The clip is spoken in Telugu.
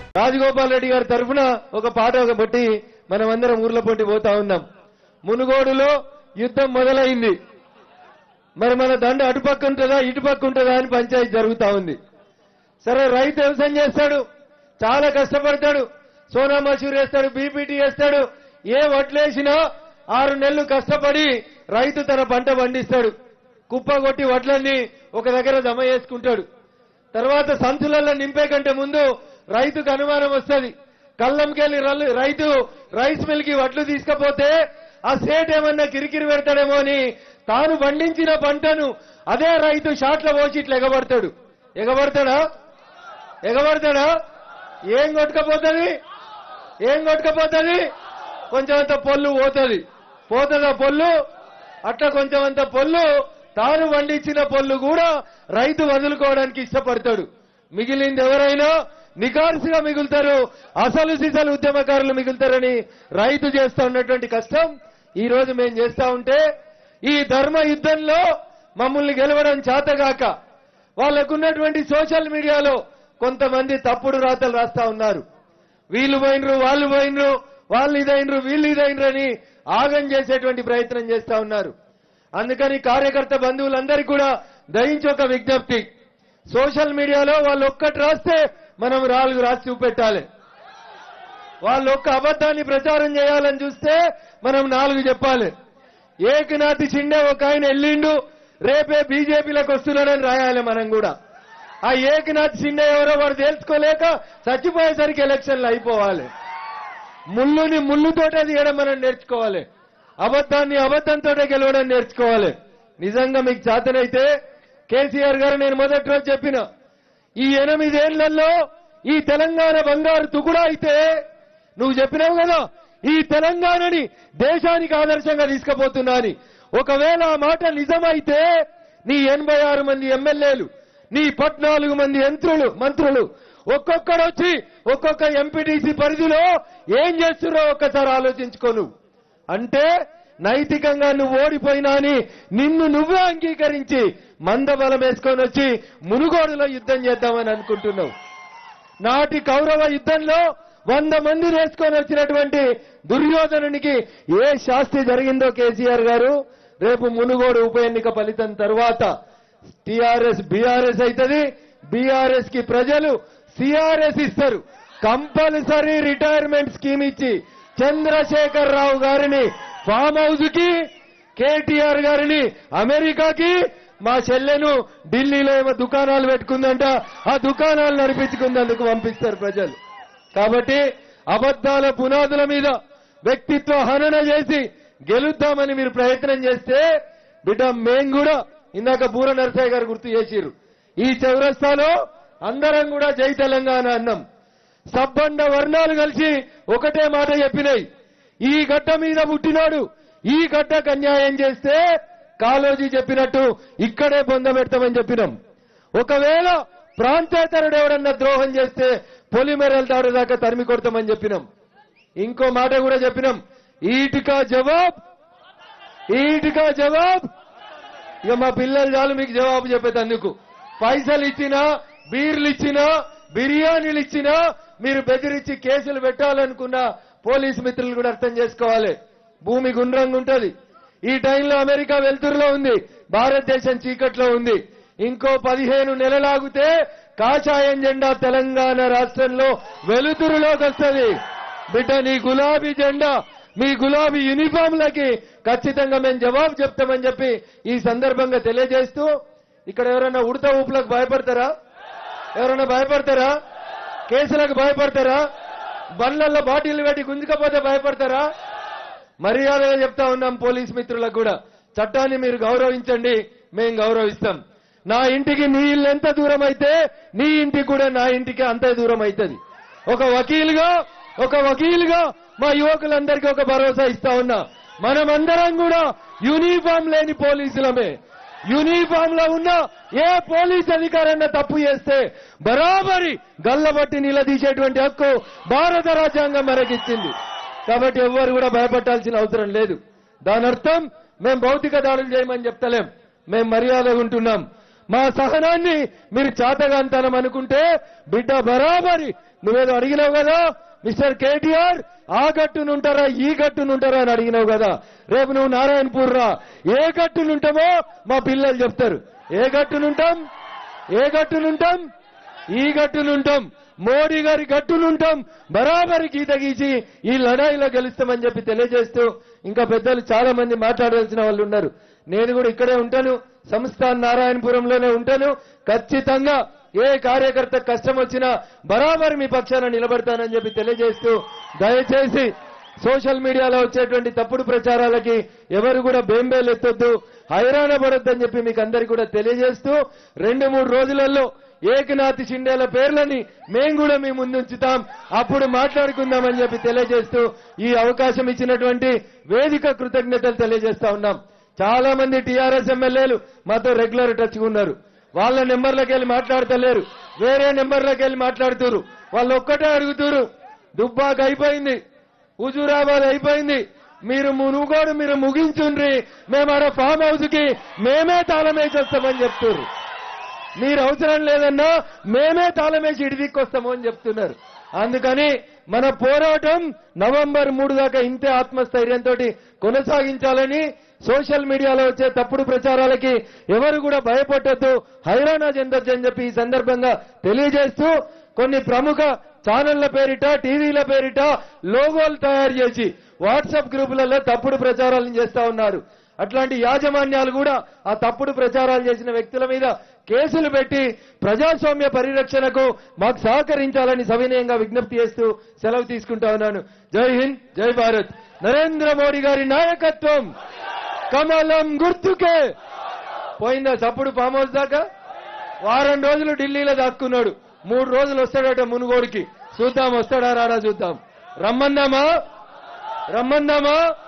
రాజగోపాల్ రెడ్డి గారి తరఫున ఒక పాట ఒక బట్టి మనమందరం ఊర్లో పొట్టి పోతా ఉన్నాం మునుగోడులో యుద్ధం మొదలైంది మరి మన దండ అటుపక్క ఉంటుందా ఇటుపక్క ఉంటుందా అని పంచాయతీ జరుగుతా ఉంది సరే రైతు వ్యవసాయం చేస్తాడు చాలా కష్టపడతాడు సోనా మసూర్ వేస్తాడు బీపీటీ వేస్తాడు ఏ వడ్లేసినా ఆరు నెలలు కష్టపడి రైతు తన పంట పండిస్తాడు కుప్ప కొట్టి వడ్లన్నీ ఒక దగ్గర జమ చేసుకుంటాడు తర్వాత సంచులలో నింపే కంటే ముందు రైతుకు అనుమానం వస్తుంది కళ్ళంకెళ్ళి రల్లు- రైతు రైస్ మిల్ కి వడ్లు తీసుకపోతే ఆ సేట్ ఏమన్నా కిరికిరి పెడతాడేమో అని తాను పండించిన పంటను అదే రైతు షాట్ల పోసి ఇట్లా ఎగబడతాడు ఎగబడతాడా ఎగబడతాడా ఏం కొట్టుకపోతుంది ఏం కొట్టుకపోతుంది కొంచెం అంత పొల్లు పోతుంది పోతుందా పొల్లు అట్లా కొంచెం అంత పొల్లు తాను పండించిన పొల్లు కూడా రైతు వదులుకోవడానికి ఇష్టపడతాడు మిగిలింది ఎవరైనా నికార్సుగా మిగులుతారు అసలు సిసలు ఉద్యమకారులు మిగులుతారని రైతు చేస్తా ఉన్నటువంటి కష్టం ఈ రోజు మేము చేస్తా ఉంటే ఈ ధర్మ యుద్ధంలో మమ్మల్ని గెలవడం చేతగాక వాళ్ళకున్నటువంటి సోషల్ మీడియాలో కొంతమంది తప్పుడు రాతలు రాస్తా ఉన్నారు వీళ్ళు పోయినరు వాళ్ళు పోయినరు వాళ్ళు ఇదైనరు వీళ్ళు ఇదైనరు అని ఆగం చేసేటువంటి ప్రయత్నం చేస్తా ఉన్నారు అందుకని కార్యకర్త బంధువులందరికీ కూడా దయించి ఒక విజ్ఞప్తి సోషల్ మీడియాలో వాళ్ళు ఒక్కటి రాస్తే మనం నాలుగు రాసి చూపెట్టాలి వాళ్ళు ఒక్క అబద్ధాన్ని ప్రచారం చేయాలని చూస్తే మనం నాలుగు చెప్పాలి ఏకనాథి షిండే ఒక ఆయన వెళ్ళిండు రేపే బీజేపీలకు వస్తున్నాడని రాయాలి మనం కూడా ఆ ఏకనాథ్ షిండే ఎవరో వాడు తెలుసుకోలేక చచ్చిపోయేసరికి ఎలక్షన్లు అయిపోవాలి ముళ్ళుని ముళ్ళుతోటే తీయడం మనం నేర్చుకోవాలి అబద్ధాన్ని అబద్ధంతో గెలవడం నేర్చుకోవాలి నిజంగా మీకు చేతనైతే కేసీఆర్ గారు నేను మొదటి రోజు చెప్పిన ఈ ఎనిమిదేళ్లలో ఈ తెలంగాణ బంగారు తుకుడా అయితే నువ్వు చెప్పినావు కదా ఈ తెలంగాణని దేశానికి ఆదర్శంగా తీసుకుపోతున్నా అని ఒకవేళ ఆ మాట నిజమైతే నీ ఎనభై ఆరు మంది ఎమ్మెల్యేలు నీ పద్నాలుగు మంది మంత్రులు మంత్రులు ఒక్కొక్కడు వచ్చి ఒక్కొక్క ఎంపీటీసీ పరిధిలో ఏం చేస్తున్నారో ఒక్కసారి ఆలోచించుకో నువ్వు అంటే నైతికంగా నువ్వు ఓడిపోయినా అని నిన్ను నువ్వే అంగీకరించి మందబలం వేసుకొని వచ్చి మునుగోడులో యుద్ధం చేద్దామని అనుకుంటున్నావు నాటి కౌరవ యుద్ధంలో వంద మంది వేసుకొని వచ్చినటువంటి దుర్యోధనునికి ఏ శాస్తి జరిగిందో కేసీఆర్ గారు రేపు మునుగోడు ఉప ఎన్నిక ఫలితం తర్వాత టిఆర్ఎస్ బీఆర్ఎస్ అవుతుంది బీఆర్ఎస్ కి ప్రజలు సిఆర్ఎస్ ఇస్తారు కంపల్సరీ రిటైర్మెంట్ స్కీమ్ ఇచ్చి చంద్రశేఖర్ రావు గారిని ఫామ్ హౌస్ కి కేటీఆర్ గారిని అమెరికాకి మా చెల్లెను ఢిల్లీలో ఏమో దుకాణాలు పెట్టుకుందంట ఆ దుకాణాలు నడిపించుకుందందుకు పంపిస్తారు ప్రజలు కాబట్టి అబద్ధాల పునాదుల మీద వ్యక్తిత్వ హనన చేసి గెలుద్దామని మీరు ప్రయత్నం చేస్తే బిడ్డ మేం కూడా ఇందాక బూర నరసయ్య గారు గుర్తు చేసిర్రు ఈ చౌరస్తాలో అందరం కూడా జై తెలంగాణ అన్నాం సబ్బండ వర్ణాలు కలిసి ఒకటే మాట చెప్పినాయి ఈ గడ్డ మీద పుట్టినాడు ఈ గడ్డకు అన్యాయం చేస్తే కాలోజీ చెప్పినట్టు ఇక్కడే పొందబెడతామని చెప్పినాం ఒకవేళ ప్రాంతేతరుడు ఎవడన్నా ద్రోహం చేస్తే పొలిమెరల్ దాడు దాకా తరిమి కొడతామని చెప్పినాం ఇంకో మాట కూడా చెప్పినాం ఈటికా జవాబ్ ఈటికా జవాబ్ ఇక మా పిల్లలు చాలు మీకు జవాబు చెప్పేటందుకు పైసలు ఇచ్చినా బీర్లు ఇచ్చినా బిర్యానీలు ఇచ్చినా మీరు బెదిరించి కేసులు పెట్టాలనుకున్న పోలీస్ మిత్రులు కూడా అర్థం చేసుకోవాలి భూమి గుండ్రంగా ఉంటది ఈ టైంలో అమెరికా వెలుతురులో ఉంది భారతదేశం చీకట్లో ఉంది ఇంకో పదిహేను నెలలాగితే కాషాయం జెండా తెలంగాణ రాష్ట్రంలో వెలుతురులోకి వస్తుంది బిడ్డ నీ గులాబీ జెండా మీ గులాబీ యూనిఫామ్లకి ఖచ్చితంగా మేము జవాబు చెప్తామని చెప్పి ఈ సందర్భంగా తెలియజేస్తూ ఇక్కడ ఎవరైనా ఉడత ఊపులకు భయపడతారా ఎవరైనా భయపడతారా కేసులకు భయపడతారా బండ్లల్లో బాటిల్ పెట్టి గుంజుకపోతే భయపడతారా మర్యాదగా చెప్తా ఉన్నాం పోలీస్ మిత్రులకు కూడా చట్టాన్ని మీరు గౌరవించండి మేము గౌరవిస్తాం నా ఇంటికి నీ ఇల్లు ఎంత దూరం అయితే నీ ఇంటికి కూడా నా ఇంటికి అంతే దూరం అవుతుంది ఒక వకీలుగా ఒక వకీలుగా మా యువకులందరికీ ఒక భరోసా ఇస్తా ఉన్నా మనమందరం కూడా యూనిఫామ్ లేని పోలీసులమే యూనిఫామ్ లో ఉన్న ఏ పోలీస్ అధికారన్న తప్పు చేస్తే బరాబరి గల్లబట్టి నిలదీసేటువంటి హక్కు భారత రాజ్యాంగం మనకిచ్చింది కాబట్టి ఎవ్వరు కూడా భయపడాల్సిన అవసరం లేదు దాని అర్థం మేము భౌతిక దాడులు చేయమని చెప్తలేం మేము మర్యాదగా ఉంటున్నాం మా సహనాన్ని మీరు చాతగాంతనం అనుకుంటే బిడ్డ బరాబరి నువ్వేదో అడిగినావు కదా మిస్టర్ కేటీఆర్ ఆ గట్టునుంటారా ఈ గట్టునుంటారా అని అడిగినావు కదా రేపు నువ్వు నారాయణపూర్ రా ఏ గట్టునుంటామో మా పిల్లలు చెప్తారు ఏ గట్టునుంటాం ఏ గట్టునుంటాం ఈ గట్టునుంటాం మోడీ గారి గట్టునుంటాం బరాబరి గీత గీచి ఈ లడాయిలో గెలుస్తామని చెప్పి తెలియజేస్తూ ఇంకా పెద్దలు చాలా మంది మాట్లాడాల్సిన వాళ్ళు ఉన్నారు నేను కూడా ఇక్కడే ఉంటాను సంస్థాన్ నారాయణపురంలోనే ఉంటాను ఖచ్చితంగా ఏ కార్యకర్త కష్టం వచ్చినా బరాబర్ మీ పక్షాన నిలబడతానని చెప్పి తెలియజేస్తూ దయచేసి సోషల్ మీడియాలో వచ్చేటువంటి తప్పుడు ప్రచారాలకి ఎవరు కూడా బేంబేలు ఎత్తొద్దు హైరాణ పడొద్దని చెప్పి మీకు అందరికీ కూడా తెలియజేస్తూ రెండు మూడు రోజులలో ఏకనాథ్ షిండేల పేర్లని మేము కూడా మీ ముందుంచుతాం అప్పుడు మాట్లాడుకుందామని చెప్పి తెలియజేస్తూ ఈ అవకాశం ఇచ్చినటువంటి వేదిక కృతజ్ఞతలు తెలియజేస్తా ఉన్నాం చాలా మంది టీఆర్ఎస్ ఎమ్మెల్యేలు మాతో రెగ్యులర్ టచ్ ఉన్నారు వాళ్ళ నెంబర్లకు వెళ్ళి మాట్లాడతలేరు వేరే నెంబర్లకు వెళ్ళి మాట్లాడుతురు వాళ్ళు ఒక్కటే అడుగుతురు దుబ్బాక్ అయిపోయింది హుజూరాబాద్ అయిపోయింది మీరు మునుగోడు మీరు ముగించుండ్రి మేము ఆడ ఫామ్ హౌస్ కి మేమే తాళమేసి వస్తామని చెప్తున్నారు మీరు అవసరం లేదన్నా మేమే తాళమేసి ఇడిదిక్కొస్తాము అని చెప్తున్నారు అందుకని మన పోరాటం నవంబర్ మూడు దాకా ఇంతే ఆత్మస్థైర్యంతో కొనసాగించాలని సోషల్ మీడియాలో వచ్చే తప్పుడు ప్రచారాలకి ఎవరు కూడా భయపడొద్దు హైరానా చెందొద్దు అని చెప్పి ఈ సందర్భంగా తెలియజేస్తూ కొన్ని ప్రముఖ ఛానళ్ల పేరిట టీవీల పేరిట లోగోలు తయారు చేసి వాట్సాప్ గ్రూపులలో తప్పుడు ప్రచారాలను చేస్తా ఉన్నారు అట్లాంటి యాజమాన్యాలు కూడా ఆ తప్పుడు ప్రచారాలు చేసిన వ్యక్తుల మీద కేసులు పెట్టి ప్రజాస్వామ్య పరిరక్షణకు మాకు సహకరించాలని సవినయంగా విజ్ఞప్తి చేస్తూ సెలవు తీసుకుంటా ఉన్నాను జై హింద్ జై భారత్ నరేంద్ర మోడీ గారి నాయకత్వం కమలం గుర్తుకే పోయిందా చప్పుడు ఫామ్ హౌస్ దాకా వారం రోజులు ఢిల్లీలో దాక్కున్నాడు మూడు రోజులు వస్తాడట మునుగోడికి చూద్దాం వస్తాడా రాడా చూద్దాం రమ్మందామా రమ్మందామా